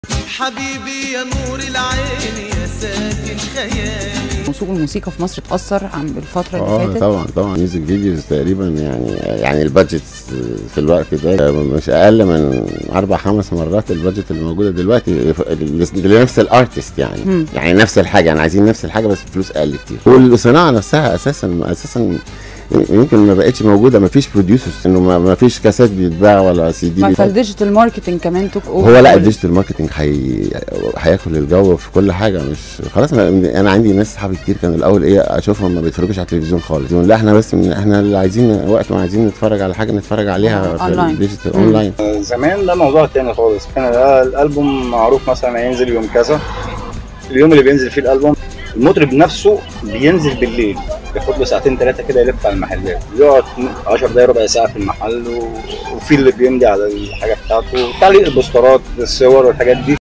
حبيبي يا نور العين يا ساكن خيالي سوق الموسيقى في مصر اتأثر عن الفترة اللي اه فاتت طبعا طبعا ميوزك فيديوز تقريبا يعني يعني البادجت في الوقت ده مش اقل من اربع خمس مرات البادجت اللي موجوده دلوقتي لنفس الارتست يعني مم. يعني نفس الحاجه يعني عايزين نفس الحاجه بس فلوس اقل كتير والصناعه نفسها اساسا اساسا يمكن ما بقتش موجوده ما فيش بروديوسرز انه ما ما فيش كاسات بيتباع ولا سي دي ما بيتباع. فالديجيتال ماركتنج كمان توك هو لا الديجيتال ماركتنج هي... هياكل الجو في كل حاجه مش خلاص انا, أنا عندي ناس صحابي كتير كانوا الاول ايه اشوفهم ما بيتفرجوش على التلفزيون خالص يقول لا احنا بس من احنا اللي عايزين وقت ما عايزين نتفرج على حاجه نتفرج عليها آه، في أونلاين. الديجيتال مم. اونلاين زمان ده موضوع تاني خالص كان ال- الالبوم معروف مثلا هينزل يوم كذا اليوم اللي بينزل فيه الالبوم المطرب نفسه بينزل بالليل ياخد له ساعتين ثلاثه كده يلف على المحلات يقعد 10 دقايق ربع ساعه في المحل و... وفي اللي بيمضي على الحاجه بتاعته تعليق البوسترات الصور والحاجات دي